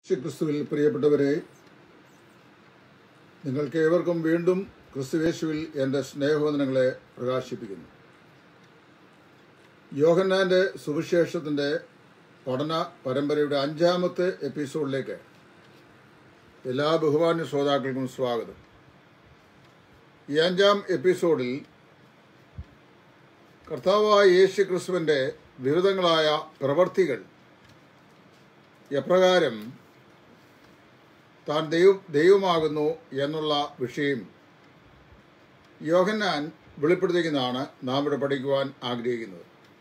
ക്രിസ്തുവിൽ പ്രിയപ്പെട്ടവരെ നിങ്ങൾക്ക് ഏവർക്കും വീണ്ടും ക്രിസ്തുവേശുവിൽ എൻ്റെ സ്നേഹവന്ദനങ്ങളെ പ്രകാശിപ്പിക്കുന്നു യോഹന്നാൻ്റെ സുവിശേഷത്തിൻ്റെ പഠന പരമ്പരയുടെ അഞ്ചാമത്തെ എപ്പിസോഡിലേക്ക് എല്ലാ ബഹുമാന്യ ശ്രോതാക്കൾക്കും സ്വാഗതം ഈ അഞ്ചാം എപ്പിസോഡിൽ കർത്താവായ യേശു ക്രിസ്തുവിൻ്റെ വിവിധങ്ങളായ പ്രവർത്തികൾ എപ്രകാരം താൻ ദൈവ ദൈവമാകുന്നു എന്നുള്ള വിഷയം യോഹന്നാൻ വെളിപ്പെടുത്തിക്കുന്നതാണ് നാം ഇവിടെ പഠിക്കുവാൻ ആഗ്രഹിക്കുന്നത്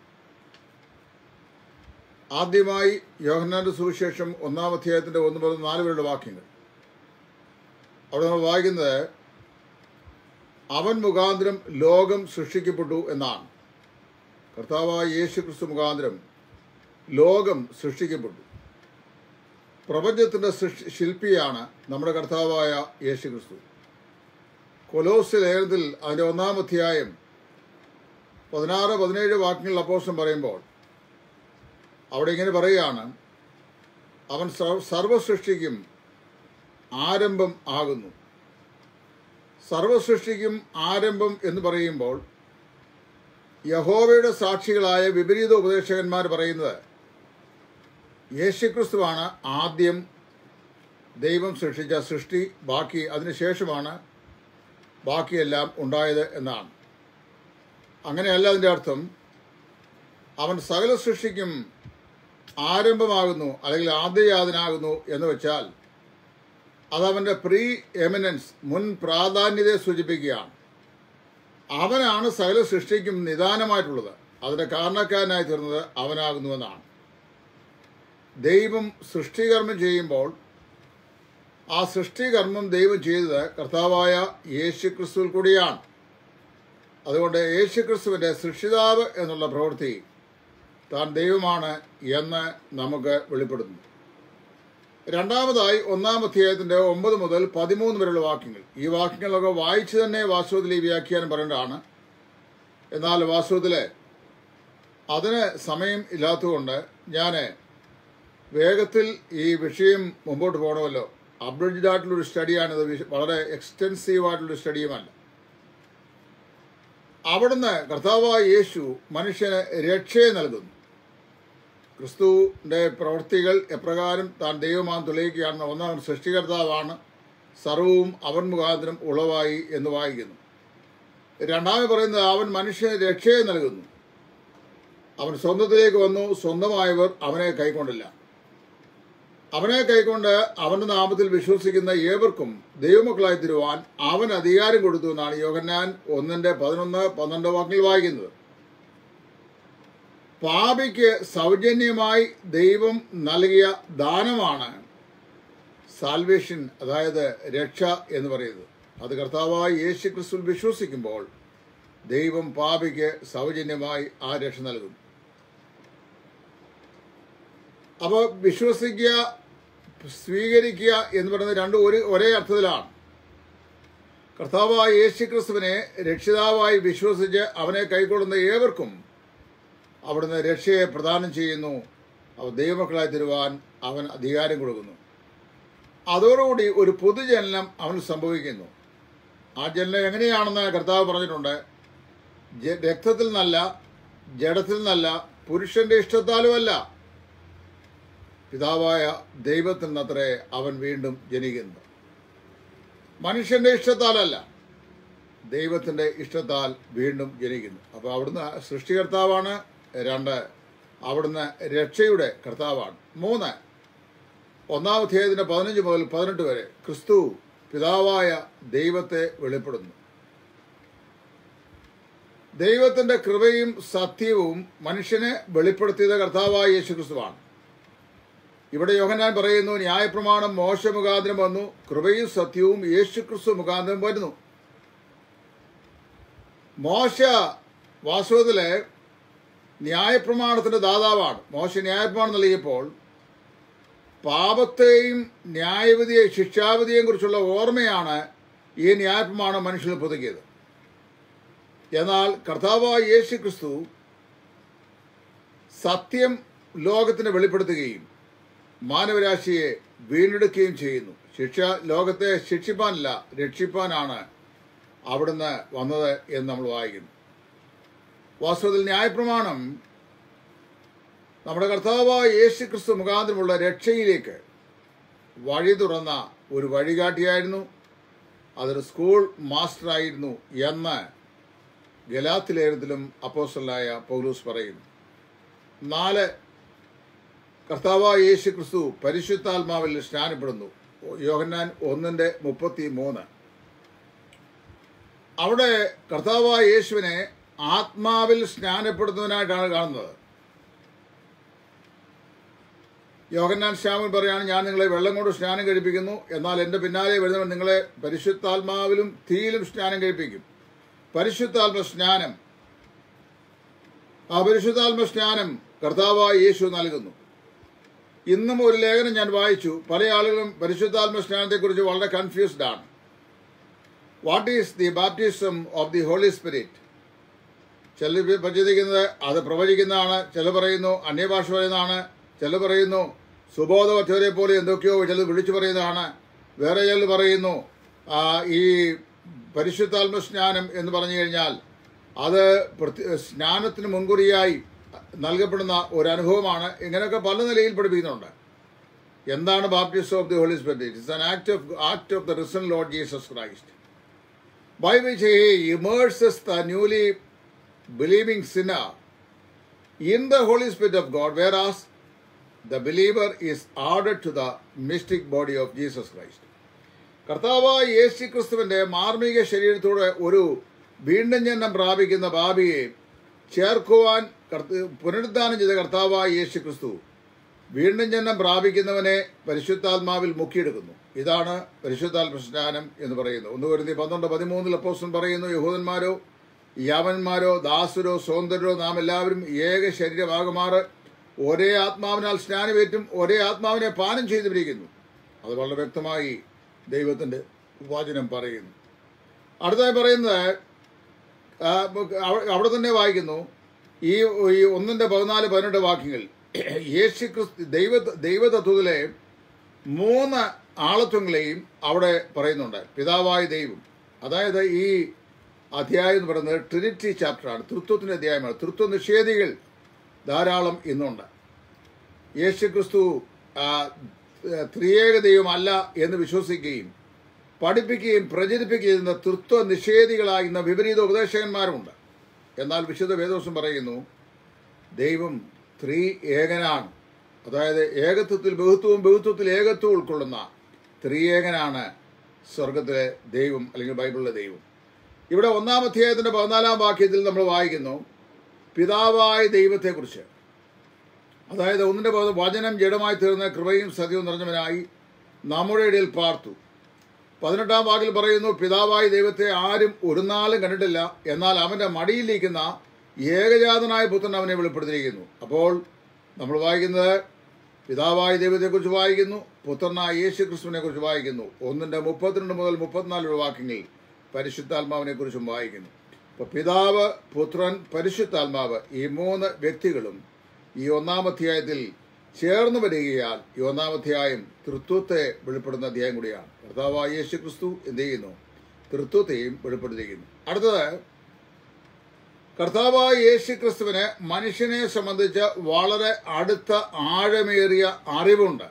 ആദ്യമായി യോഹന്നാന്റെ സുവിശേഷം ഒന്നാം അധ്യായത്തിന്റെ ഒന്ന് മുതൽ നാല് വരെയുള്ള വാക്യങ്ങൾ അവിടെ നമ്മൾ വായിക്കുന്നത് അവൻ മുഖാന്തരം ലോകം സൃഷ്ടിക്കപ്പെട്ടു എന്നാണ് കർത്താവായ യേശു ക്രിസ്തു മുഖാന്തരം ലോകം സൃഷ്ടിക്കപ്പെട്ടു പ്രപഞ്ചത്തിന്റെ സൃഷ്ടി ശില്പിയാണ് നമ്മുടെ കർത്താവായ യേശു ക്രിസ്തു കൊലോസ് ലേഖനത്തിൽ അതിന്റെ ഒന്നാം അധ്യായം പതിനാറ് പതിനേഴ് വാക്യങ്ങളിൽ അപ്പോസം പറയുമ്പോൾ അവിടെ ഇങ്ങനെ പറയുകയാണ് അവൻ സർവസൃഷ്ടിക്കും ആരംഭം ആകുന്നു സർവസൃഷ്ടിക്കും ആരംഭം എന്ന് പറയുമ്പോൾ യഹോവയുടെ സാക്ഷികളായ വിപരീത ഉപദേശകന്മാർ പറയുന്നത് യേശുക്രിസ്തുവാണ് ആദ്യം ദൈവം സൃഷ്ടിച്ച സൃഷ്ടി ബാക്കി അതിനുശേഷമാണ് ബാക്കിയെല്ലാം ഉണ്ടായത് എന്നാണ് അങ്ങനെയല്ല അതിൻ്റെ അർത്ഥം അവൻ സകല സൃഷ്ടിക്കും ആരംഭമാകുന്നു അല്ലെങ്കിൽ ആദ്യയാതനാകുന്നു എന്ന് വെച്ചാൽ അതവൻ്റെ പ്രീ എമിനൻസ് മുൻ പ്രാധാന്യതയെ സൂചിപ്പിക്കുകയാണ് അവനാണ് സകല സൃഷ്ടിക്കും നിദാനമായിട്ടുള്ളത് അതിന്റെ കാരണക്കാരനായി തീർന്നത് അവനാകുന്നുവെന്നാണ് ദൈവം സൃഷ്ടികർമ്മം ചെയ്യുമ്പോൾ ആ സൃഷ്ടികർമ്മം ദൈവം ചെയ്തത് കർത്താവായ യേശു ക്രിസ്തുവിൽ കൂടിയാണ് അതുകൊണ്ട് യേശു ക്രിസ്തുവിന്റെ സൃഷ്ടിതാവ് എന്നുള്ള പ്രവൃത്തി താൻ ദൈവമാണ് എന്ന് നമുക്ക് വെളിപ്പെടുന്നു രണ്ടാമതായി ഒന്നാം അധ്യായത്തിന്റെ ഒമ്പത് മുതൽ പതിമൂന്ന് വരെയുള്ള വാക്യങ്ങൾ ഈ വാക്യങ്ങളൊക്കെ വായിച്ചു തന്നെ വാസ്തവത്തിൽ ഈ വ്യാഖ്യാനം പറയേണ്ടതാണ് എന്നാൽ വാസ്തവത്തില് അതിന് സമയം ഇല്ലാത്തതുകൊണ്ട് ഞാൻ വേഗത്തിൽ ഈ വിഷയം മുമ്പോട്ട് പോകണമല്ലോ അബ്രിഡ്ജ്ഡ് ആയിട്ടുള്ളൊരു സ്റ്റഡിയാണിത് വളരെ എക്സ്റ്റെൻസീവ് ആയിട്ടുള്ളൊരു സ്റ്റഡിയുമല്ല അവിടുന്ന് കർത്താവായ യേശു മനുഷ്യന് രക്ഷയെ നൽകുന്നു ക്രിസ്തുവിന്റെ പ്രവൃത്തികൾ എപ്രകാരം താൻ ദൈവമാൻ തെളിയിക്കുകയാണെന്ന് ഒന്നാമൻ സൃഷ്ടികർത്താവാണ് സർവവും അവൻ മുഖാന്തരം ഉളവായി എന്ന് വായിക്കുന്നു രണ്ടാമത് പറയുന്നത് അവൻ മനുഷ്യന് രക്ഷയെ നൽകുന്നു അവൻ സ്വന്തത്തിലേക്ക് വന്നു സ്വന്തമായവർ അവനെ കൈക്കൊണ്ടില്ല അവനെ കൈക്കൊണ്ട് അവന്റെ നാമത്തിൽ വിശ്വസിക്കുന്ന ഏവർക്കും ദൈവമക്കളായി തരുവാൻ അവൻ അധികാരം കൊടുത്തു എന്നാണ് യോഹന്നാൻ ഒന്നിന്റെ പതിനൊന്ന് പന്ത്രണ്ട് വാക്കിൽ വായിക്കുന്നത് പാപിക്ക് സൗജന്യമായി ദൈവം നൽകിയ ദാനമാണ് സാൽവേഷൻ അതായത് രക്ഷ എന്ന് പറയുന്നത് അത് കർത്താവായ യേശു ക്രിസ്തു വിശ്വസിക്കുമ്പോൾ ദൈവം പാപിക്ക് സൗജന്യമായി ആ രക്ഷ നൽകുന്നു അപ്പോൾ വിശ്വസിക്കുക സ്വീകരിക്കുക എന്ന് പറയുന്നത് രണ്ടും ഒരു ഒരേ അർത്ഥത്തിലാണ് കർത്താവായ യേശു ക്രിസ്തുവിനെ രക്ഷിതാവായി വിശ്വസിച്ച് അവനെ കൈക്കൊള്ളുന്ന ഏവർക്കും അവിടുന്ന് രക്ഷയെ പ്രദാനം ചെയ്യുന്നു അവ ദൈവമക്കളായി തരുവാൻ അവൻ അധികാരം കൊടുക്കുന്നു അതോടുകൂടി ഒരു പൊതുജനനം അവന് സംഭവിക്കുന്നു ആ ജനനം എങ്ങനെയാണെന്ന് കർത്താവ് പറഞ്ഞിട്ടുണ്ട് രക്തത്തിൽ നിന്നല്ല ജഡത്തിൽ നിന്നല്ല പുരുഷന്റെ ഇഷ്ടത്താലുമല്ല പിതാവായ ദൈവത്തിൽ നിന്നത്രേ അവൻ വീണ്ടും ജനിക്കുന്നത് മനുഷ്യന്റെ ഇഷ്ടത്താലല്ല ദൈവത്തിന്റെ ഇഷ്ടത്താൽ വീണ്ടും ജനിക്കുന്നു അപ്പോൾ അവിടുന്ന് സൃഷ്ടികർത്താവാണ് രണ്ട് അവിടുന്ന് രക്ഷയുടെ കർത്താവാണ് മൂന്ന് ഒന്നാം അധ്യായത്തിന്റെ പതിനഞ്ച് മുതൽ പതിനെട്ട് വരെ ക്രിസ്തു പിതാവായ ദൈവത്തെ വെളിപ്പെടുന്നു ദൈവത്തിന്റെ കൃപയും സത്യവും മനുഷ്യനെ വെളിപ്പെടുത്തിയത് കർത്താവായ യേശു ക്രിസ്തുവാണ് ഇവിടെ യോഹന്നാൻ പറയുന്നു ന്യായപ്രമാണം മോശ മുഖാന്തരം വന്നു കൃപയും സത്യവും യേശു ക്രിസ്തു മുഖാന്തരം വരുന്നു മോശ വാസ്തവത്തില് ന്യായപ്രമാണത്തിന്റെ ദാതാവാണ് മോശ ന്യായപ്രമാണം നൽകിയപ്പോൾ പാപത്തെയും ന്യായവിധിയെ ശിക്ഷാവിധിയെയും കുറിച്ചുള്ള ഓർമ്മയാണ് ഈ ന്യായപ്രമാണം മനുഷ്യന് പുതുക്കിയത് എന്നാൽ കർത്താവായ യേശു ക്രിസ്തു സത്യം ലോകത്തിന് വെളിപ്പെടുത്തുകയും മാനവരാശിയെ വീണ്ടെടുക്കുകയും ചെയ്യുന്നു ശിക്ഷ ലോകത്തെ ശിക്ഷിപ്പാനല്ല രക്ഷിപ്പാനാണ് അവിടുന്ന് വന്നത് എന്ന് നമ്മൾ വായിക്കുന്നു വാസ്തവത്തിൽ ന്യായപ്രമാണം നമ്മുടെ കർത്താവായ യേശു ക്രിസ്തു മുഖാന്തരമുള്ള രക്ഷയിലേക്ക് വഴി തുറന്ന ഒരു വഴികാട്ടിയായിരുന്നു അതൊരു സ്കൂൾ മാസ്റ്ററായിരുന്നു എന്ന് ഗലാത്തിലേരത്തിലും അപ്പോസ്റ്റലായ പൗലൂസ് പറയുന്നു നാല് കർത്താവായ യേശു ക്രിസ്തു പരിശുദ്ധാത്മാവിൽ സ്നാനപ്പെടുന്നു യോഹന്നാൻ ഒന്നിന്റെ മുപ്പത്തി മൂന്ന് അവിടെ കർത്താവായ യേശുവിനെ ആത്മാവിൽ സ്നാനപ്പെടുത്തുന്നതിനായിട്ടാണ് കാണുന്നത് യോഹന്നാൻ ശ്യാമൻ പറയാണ് ഞാൻ നിങ്ങളെ വെള്ളം കൊണ്ട് സ്നാനം കഴിപ്പിക്കുന്നു എന്നാൽ എൻ്റെ പിന്നാലെ വരുന്നവൻ നിങ്ങളെ പരിശുദ്ധാത്മാവിലും തീയിലും സ്നാനം കഴിപ്പിക്കും പരിശുദ്ധാത്മ സ്നാനം ആ പരിശുദ്ധാത്മ സ്നാനം കർത്താവായ യേശു നൽകുന്നു ഇന്നും ഒരു ലേഖനം ഞാൻ വായിച്ചു പല ആളുകളും പരിശുദ്ധാത്മ സ്നാനത്തെക്കുറിച്ച് വളരെ കൺഫ്യൂസ്ഡ് ആണ് what is the baptism of the Holy Spirit ചിലർ പ്രചരിക്കുന്നത് അത് പ്രവചിക്കുന്നതാണ് ചിലർ പറയുന്നു അന്യഭാഷ പറയുന്നതാണ് ചിലർ പറയുന്നു സുബോധവറ്റവരെ പോലെ എന്തൊക്കെയോ ചിലർ വിളിച്ചു പറയുന്നതാണ് വേറെ ചിലർ പറയുന്നു ആ, ഈ പരിശുദ്ധാത്മ സ്നാനം എന്ന് പറഞ്ഞു കഴിഞ്ഞാൽ അത് പ്രത്യ- സ്നാനത്തിന് മുൻകുറിയായി നൽകപ്പെടുന്ന ഒരു അനുഭവമാണ് ഇങ്ങനെയൊക്കെ പല നിലയിൽ പഠിപ്പിക്കുന്നുണ്ട് എന്താണ് baptism of the Holy Spirit it's an act of act of the risen Lord Jesus Christ by which he immerses the newly believing sinner in the Holy Spirit of God, whereas the believer is added to the mystic body of Jesus Christ. കർത്താവായ യേശു ക്രിസ്തുവിന്റെ മാർമിക ശരീരത്തോടെ ഒരു വീണ്ടും ജന്മം പ്രാപിക്കുന്ന ഭാവിയെ ചേർക്കുവാൻ കർത്ത- പുനരുദ്ധാനം ചെയ്ത കർത്താവായ യേശു ക്രിസ്തു വീണ്ടും ജന്മം പ്രാപിക്കുന്നവനെ പരിശുദ്ധാത്മാവിൽ മുക്കിയെടുക്കുന്നു ഇതാണ് പരിശുദ്ധാത്മ സ്നാനം എന്ന് പറയുന്നത് ഒന്ന് വരുന്ന പന്ത്രണ്ട് പതിമൂന്നിൽ അപ്പോസ്റ്റൻ പറയുന്നു യഹൂദന്മാരോ യാവന്മാരോ ദാസരോ സ്വതന്ത്രരോ നാം എല്ലാവരും ഏക ശരീരമാകുമാറ് ഒരേ ആത്മാവിനാൽ സ്നാനമേറ്റും ഒരേ ആത്മാവിനെ പാനം ചെയ്തിരിക്കുന്നു അത് വളരെ വ്യക്തമായി ദൈവത്തിന്റെ വചനം പറയുന്നു അടുത്തായി പറയുന്നത് ആ, അവ- അവിടെ തന്നെ വായിക്കുന്നു ഈ ഈ ഒന്നിന്റെ പതിനാല് പതിനെട്ട് വാക്യങ്ങൾ യേശു ക്രിസ്തു ദൈവ ദൈവതത്വത്തിലെ മൂന്ന് ആളത്വങ്ങളെയും അവിടെ പറയുന്നുണ്ട് പിതാവായ ദൈവം അതായത് ഈ അധ്യായം എന്ന് പറയുന്നത് ട്രിനിറ്റി ചാപ്റ്ററാണ് തൃത്വത്തിന്റെ അധ്യായമാണ് തൃത്വ നിഷേധികൾ ധാരാളം ഇന്നുണ്ട് യേശു ക്രിസ്തു ആ, ത്രിയേക ദൈവമല്ല എന്ന് വിശ്വസിക്കുകയും പഠിപ്പിക്കുകയും പ്രചരിപ്പിക്കുകയും ചെയ്യുന്ന തൃത്വ നിഷേധികളായിരുന്ന വിപരീത ഉപദേശകന്മാരുമുണ്ട് എന്നാൽ വിശുദ്ധ വേദോസം പറയുന്നു ദൈവം ത്രീ ഏകനാണ് അതായത് ഏകത്വത്തിൽ ബഹുത്വവും ബഹുത്വത്തിൽ ഏകത്വം ഉൾക്കൊള്ളുന്ന ത്രിയേകനാണ് സ്വർഗത്തിലെ ദൈവം അല്ലെങ്കിൽ ബൈബിളിലെ ദൈവം ഇവിടെ ഒന്നാം അധ്യായത്തിന്റെ പതിനാലാം വാക്യത്തിൽ നമ്മൾ വായിക്കുന്നു പിതാവായ ദൈവത്തെക്കുറിച്ച് അതായത് ഒന്നിന്റെ പതി- വചനം ജഡമായി തീർന്ന കൃപയും സത്യവും നിറഞ്ഞവനായി നമ്മുടെ ഇടയിൽ പാർത്തു പതിനെട്ടാം വാക്കിൽ പറയുന്നു പിതാവായ ദൈവത്തെ ആരും ഒരു നാളും കണ്ടിട്ടില്ല എന്നാൽ അവന്റെ മടിയിലിരിക്കുന്ന ഏകജാതനായ പുത്രൻ അവനെ വെളിപ്പെടുത്തിയിരിക്കുന്നു അപ്പോൾ നമ്മൾ വായിക്കുന്നത് പിതാവായ ദൈവത്തെക്കുറിച്ച് വായിക്കുന്നു പുത്രനായ യേശു ക്രിസ്തുവിനെ കുറിച്ച് വായിക്കുന്നു ഒന്നിന്റെ മുപ്പത്തിരണ്ട് മുതൽ മുപ്പത്തിനാല് വാക്യങ്ങളിൽ പരിശുദ്ധാത്മാവിനെ കുറിച്ചും വായിക്കുന്നു അപ്പൊ പിതാവ് പുത്രൻ പരിശുദ്ധാത്മാവ് ഈ മൂന്ന് വ്യക്തികളും ഈ ഒന്നാം അധ്യായത്തിൽ ചേർന്ന് വരികയാൽ ഈ ഒന്നാം അധ്യായം തൃത്വത്തെ വെളിപ്പെടുന്ന അധ്യായം കൂടിയാണ് കർത്താവായ യേശു ക്രിസ്തു എന്ത് ചെയ്യുന്നു തൃത്വത്തെയും വെളിപ്പെടുത്തിയിരിക്കുന്നു അടുത്തത് കർത്താവായ യേശു ക്രിസ്തുവിന് മനുഷ്യനെ സംബന്ധിച്ച് വളരെ അടുത്ത ആഴമേറിയ അറിവുണ്ട്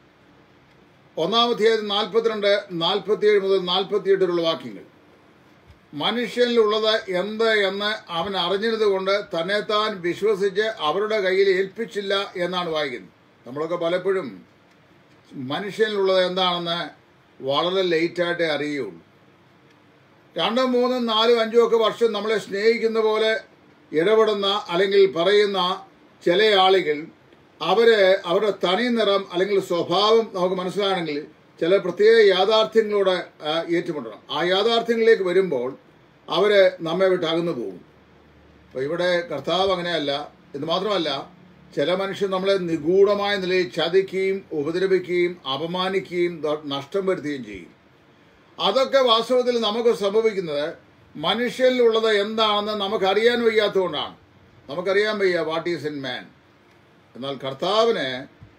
ഒന്നാം അധ്യായത്തിൽ നാൽപ്പത്തിരണ്ട് നാൽപ്പത്തിയേഴ് മുതൽ നാൽപ്പത്തിയെട്ടിലുള്ള വാക്യങ്ങൾ മനുഷ്യനിലുള്ളത് എന്ത് എന്ന് അവൻ അറിഞ്ഞത് കൊണ്ട് തന്നെത്താൻ വിശ്വസിച്ച് അവരുടെ കയ്യിൽ ഏൽപ്പിച്ചില്ല എന്നാണ് വായിക്കുന്നത് നമ്മളൊക്കെ പലപ്പോഴും മനുഷ്യനിലുള്ളത് എന്താണെന്ന് വളരെ ലേറ്റായിട്ടേ അറിയുകയുള്ളൂ രണ്ടും മൂന്നും നാലും അഞ്ചും ഒക്കെ വർഷം നമ്മളെ സ്നേഹിക്കുന്ന പോലെ ഇടപെടുന്ന അല്ലെങ്കിൽ പറയുന്ന ചില ആളുകൾ അവര് അവരുടെ തനി നിറം അല്ലെങ്കിൽ സ്വഭാവം നമുക്ക് മനസ്സിലാണെങ്കിൽ ചില പ്രത്യേക യാഥാർത്ഥ്യങ്ങളോട് ആ, ഏറ്റുമുട്ടണം ആ യാഥാർത്ഥ്യങ്ങളിലേക്ക് വരുമ്പോൾ അവര് നമ്മെ വിട്ട് അകന്നു പോകും അപ്പൊ ഇവിടെ കർത്താവ് അങ്ങനെയല്ല എന്ന് മാത്രമല്ല ചില മനുഷ്യർ നമ്മളെ നിഗൂഢമായ നിലയിൽ ചതിക്കുകയും ഉപദ്രവിക്കുകയും അപമാനിക്കുകയും ദ- നഷ്ടം വരുത്തുകയും ചെയ്യും അതൊക്കെ വാസ്തവത്തിൽ നമുക്ക് സംഭവിക്കുന്നത് മനുഷ്യനിലുള്ളത് എന്താണെന്ന് നമുക്കറിയാൻ വയ്യാത്തതുകൊണ്ടാണ് നമുക്കറിയാൻ വയ്യ വാട്ട് ഈസ് ഇൻ മാൻ എന്നാൽ കർത്താവിന്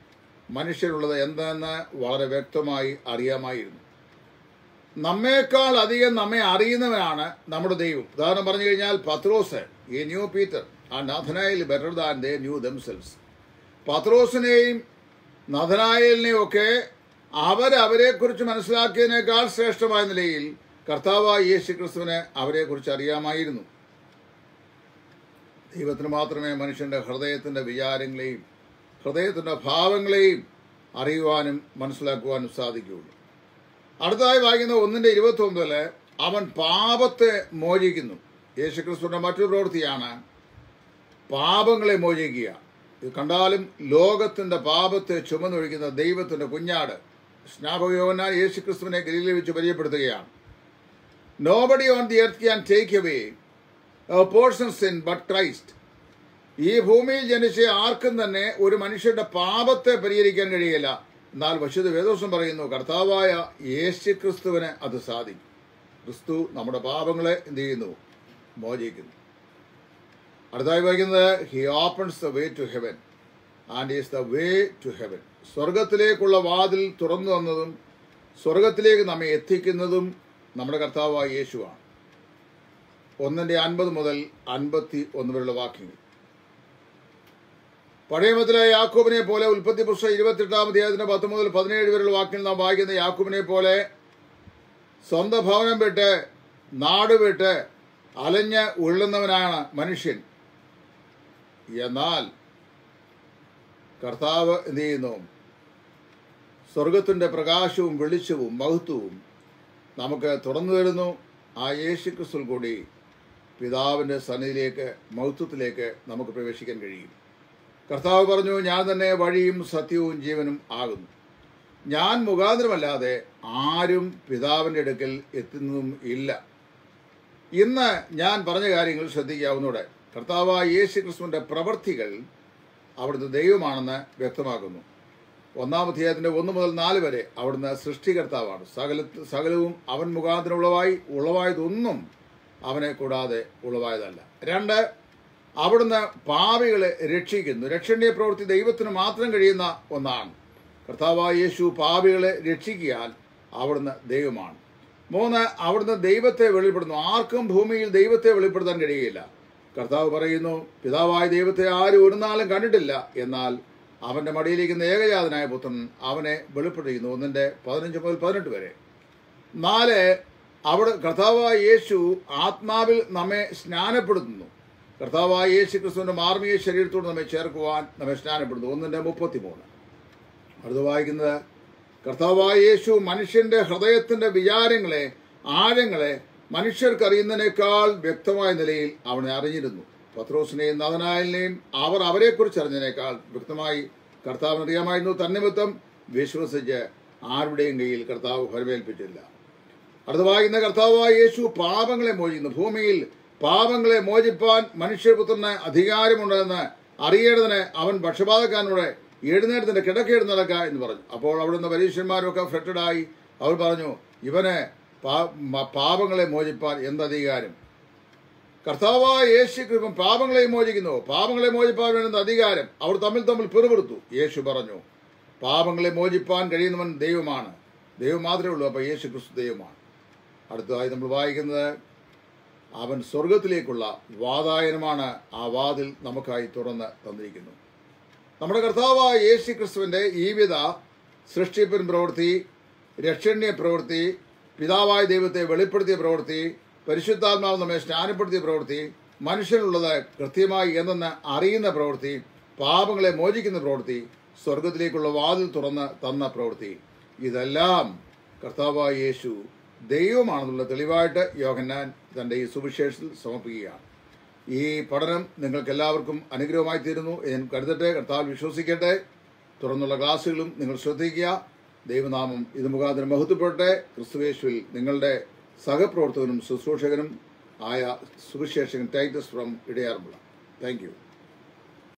മനുഷ്യരുള്ളത് എന്തെന്ന് വളരെ വ്യക്തമായി അറിയാമായിരുന്നു നമ്മേക്കാൾ അധികം നമ്മെ അറിയുന്നവനാണ് നമ്മുടെ ദൈവം ഉദാഹരണം പറഞ്ഞു കഴിഞ്ഞാൽ പത്രോസ് ഈ ന്യൂ പീറ്റർ ആ നഥനായിൽ better than they knew themselves പത്രോസിനെയും നഥനായലിനെയും ഒക്കെ അവരവരെക്കുറിച്ച് മനസ്സിലാക്കിയതിനേക്കാൾ ശ്രേഷ്ഠമായ നിലയിൽ കർത്താവായ യേശു ക്രിസ്തുവിനെ അവരെക്കുറിച്ച് അറിയാമായിരുന്നു ദൈവത്തിന് മാത്രമേ മനുഷ്യന്റെ ഹൃദയത്തിന്റെ വിചാരങ്ങളെയും ഹൃദയത്തിന്റെ ഭാവങ്ങളെയും അറിയുവാനും മനസ്സിലാക്കുവാനും സാധിക്കുകയുള്ളൂ അടുത്തതായി വായിക്കുന്ന ഒന്നിന്റെ ഇരുപത്തി ഒമ്പതില് അവൻ പാപത്തെ മോചിക്കുന്നു യേശുക്രിസ്തുവിന്റെ മറ്റൊരു പ്രവൃത്തിയാണ് പാപങ്ങളെ മോചിക്കുക ഇത് കണ്ടാലും ലോകത്തിന്റെ പാപത്തെ ചുമന്നൊഴിക്കുന്ന ദൈവത്തിന്റെ കുഞ്ഞാട് സ്നാപകയോനാൽ യേശുക്രിസ്തുവിനെ ഗലീലിൽ വെച്ച് പരിചയപ്പെടുത്തുകയാണ് nobody on the earth can take away portion sin but Christ ഈ ഭൂമിയിൽ ജനിച്ച ആർക്കും തന്നെ ഒരു മനുഷ്യന്റെ പാപത്തെ പരിഹരിക്കാൻ കഴിയില്ല എന്നാൽ വശുദ്ധ വേദോസം പറയുന്നു കർത്താവായ യേശു ക്രിസ്തുവിന് അത് സാധിക്കും ക്രിസ്തു നമ്മുടെ പാപങ്ങളെ എന്ത് ചെയ്യുന്നു മോചിക്കുന്നു അടുത്തായി വായിക്കുന്നത് he opens the way to heaven and is the way to heaven സ്വർഗത്തിലേക്കുള്ള വാതിൽ തുറന്നു തന്നതും സ്വർഗത്തിലേക്ക് നമ്മെ എത്തിക്കുന്നതും നമ്മുടെ കർത്താവായ യേശുവാണ് ഒന്നിന്റെ അൻപത് മുതൽ അൻപത്തി ഒന്ന് വരെയുള്ള വാക്യങ്ങൾ പഴയമത്തിലെ യാക്കൂബിനെ പോലെ ഉൽപ്പത്തി പുസ്തകം ഇരുപത്തെട്ടാം അധ്യായത്തിന്റെ പത്ത് മുതൽ പതിനേഴ് വരെയുള്ള വാക്യങ്ങൾ നാം വായിക്കുന്ന യാക്കൂബിനെ പോലെ സ്വന്തം ഭവനം വിട്ട് നാട് വിട്ട് അലഞ്ഞ് ഉള്ളുന്നവനാണ് മനുഷ്യൻ എന്നാൽ കർത്താവ് എന്ത് ചെയ്യുന്നു സ്വർഗത്തിന്റെ പ്രകാശവും വെളിച്ചവും മഹത്വവും നമുക്ക് തുറന്നു തരുന്നു ആ യേശു ക്രിസ്തുവിൽ കൂടി പിതാവിന്റെ സന്നിധിയിലേക്ക് മഹത്വത്തിലേക്ക് നമുക്ക് പ്രവേശിക്കാൻ കഴിയും കർത്താവ് പറഞ്ഞു ഞാൻ തന്നെ വഴിയും സത്യവും ജീവനും ആകുന്നു ഞാൻ മുഖാന്തരമല്ലാതെ ആരും പിതാവിന്റെ അടുക്കൽ എത്തുന്നതും ഇല്ല ഇന്ന് ഞാൻ പറഞ്ഞ കാര്യങ്ങൾ ശ്രദ്ധിക്കാവുന്നൂടെ കർത്താവായ യേശു ക്രിസ്തുവിന്റെ പ്രവൃത്തികൾ അവിടുത്തെ ദൈവമാണെന്ന് വ്യക്തമാക്കുന്നു ഒന്നാം അധ്യായത്തിന്റെ ഒന്ന് മുതൽ നാല് വരെ അവിടുന്ന് സൃഷ്ടികർത്താവാണ് സകല സകലവും അവൻ മുഖാന്തരം ഉളവായി ഉളവായതൊന്നും അവനെ കൂടാതെ ഉളവായതല്ല രണ്ട് അവിടുന്ന് പാവികളെ രക്ഷിക്കുന്നു രക്ഷണീയ പ്രവൃത്തി ദൈവത്തിന് മാത്രം കഴിയുന്ന ഒന്നാണ് കർത്താവായ യേശു പാവികളെ രക്ഷിക്കിയാൽ അവിടുന്ന് ദൈവമാണ് മൂന്ന് അവിടുന്ന് ദൈവത്തെ വെളിപ്പെടുന്നു ആർക്കും ഭൂമിയിൽ ദൈവത്തെ വെളിപ്പെടുത്താൻ കഴിയുകയില്ല കർത്താവ് പറയുന്നു പിതാവായ ദൈവത്തെ ആരും ഒരു നാളും കണ്ടിട്ടില്ല എന്നാൽ അവന്റെ മടിയിലിരിക്കുന്ന ഏകജാതനായ പുത്രൻ അവനെ വെളിപ്പെടുത്തുന്നു ഒന്നിന്റെ പതിനഞ്ച് മുതൽ പതിനെട്ട് വരെ നാല് അവിടെ കർത്താവായ യേശു ആത്മാവിൽ നമ്മെ സ്നാനപ്പെടുത്തുന്നു കർത്താവായ യേശു ക്രിസ്തുവിന്റെ മാർമിക ശരീരത്തോട് നമ്മെ ചേർക്കുവാൻ നമ്മെ സ്നാനപ്പെടുത്തുന്നു ഒന്നിന്റെ മുപ്പത്തിമൂന്ന് അടുത്ത് വായിക്കുന്നത് കർത്താവായ യേശു മനുഷ്യന്റെ ഹൃദയത്തിന്റെ വിചാരങ്ങളെ ആഴങ്ങളെ മനുഷ്യർക്ക് അറിയുന്നതിനേക്കാൾ വ്യക്തമായ നിലയിൽ അവനെ അറിഞ്ഞിരുന്നു പത്രോസിനെയും നദനായലിനെയും അവർ അവരെക്കുറിച്ച് അറിഞ്ഞതിനേക്കാൾ വ്യക്തമായി കർത്താവിന് അറിയാമായിരുന്നു തന്നിമിത്തം വിശ്വസിച്ച് ആരുടെയും കയ്യിൽ കർത്താവ് ഫലമേൽപ്പിച്ചില്ല അടുത്ത വായിക്കുന്ന കർത്താവായ യേശു പാപങ്ങളെ മോചിക്കുന്നു ഭൂമിയിൽ പാപങ്ങളെ മോചിപ്പാൻ മനുഷ്യപുത്രന് അധികാരമുണ്ടെന്ന് അറിയേണ്ടതിന് അവൻ പക്ഷപാതക്കാരനോട് എഴുന്നേറ്റത്തിന്റെ കിടക്ക എഴുന്നേൽക്ക എന്ന് പറഞ്ഞു അപ്പോൾ അവിടുന്ന് പരീക്ഷന്മാരൊക്കെ ഫ്രട്ടഡായി അവർ പറഞ്ഞു ഇവന് പാ- മ- പാപങ്ങളെ മോചിപ്പാൻ എന്ത് അധികാരം കർത്താവായ യേശു കൃപം പാപങ്ങളെ മോചിക്കുന്നു പാപങ്ങളെ മോചിപ്പാൻ വേണ്ടുന്ന അധികാരം അവർ തമ്മിൽ തമ്മിൽ പിറുപിറുത്തു യേശു പറഞ്ഞു പാപങ്ങളെ മോചിപ്പാൻ കഴിയുന്നവൻ ദൈവമാണ് ദൈവം മാത്രമേ ഉള്ളൂ അപ്പൊ യേശു ക്രിസ്തു ദൈവമാണ് അടുത്തതായി നമ്മൾ വായിക്കുന്നത് അവൻ സ്വർഗത്തിലേക്കുള്ള വാതായനമാണ് ആ വാതിൽ നമുക്കായി തുറന്ന് തന്നിരിക്കുന്നു നമ്മുടെ കർത്താവായ യേശു ക്രിസ്തുവിന്റെ ഈ വിധ സൃഷ്ടിപ്പിൻ പ്രവൃത്തി രക്ഷണ്യ പ്രവൃത്തി പിതാവായ ദൈവത്തെ വെളിപ്പെടുത്തിയ പ്രവൃത്തി പരിശുദ്ധാത്മാവ് നമ്മെ സ്നാനപ്പെടുത്തിയ പ്രവൃത്തി മനുഷ്യനുള്ളത് കൃത്യമായി എന്തെന്ന് അറിയുന്ന പ്രവൃത്തി പാപങ്ങളെ മോചിക്കുന്ന പ്രവൃത്തി സ്വർഗത്തിലേക്കുള്ള വാതിൽ തുറന്ന് തന്ന പ്രവൃത്തി ഇതെല്ലാം കർത്താവായ യേശു ദൈവമാണെന്നുള്ള തെളിവായിട്ട് യോഹന്നാൻ തന്റെ ഈ സുവിശേഷത്തിൽ സമർപ്പിക്കുകയാണ് ഈ പഠനം നിങ്ങൾക്ക് എല്ലാവർക്കും അനുഗ്രഹമായി തീരുന്നു എന്ന് കരുതട്ടെ കർത്താവ് വിശ്വസിക്കട്ടെ തുറന്നുള്ള ക്ലാസ്സുകളും നിങ്ങൾ ശ്രദ്ധിക്കുക ദൈവനാമം ഇത് മുഖാന്തരം മഹത്വപ്പെടട്ടെ ക്രിസ്തുവേശുവിൽ നിങ്ങളുടെ സഹപ്രവർത്തകനും ശുശ്രൂഷകനും ആയ സുവിശേഷകൻ ടൈറ്റസ് ഫ്രം ഇടയാറുമുള്ള താങ്ക് യു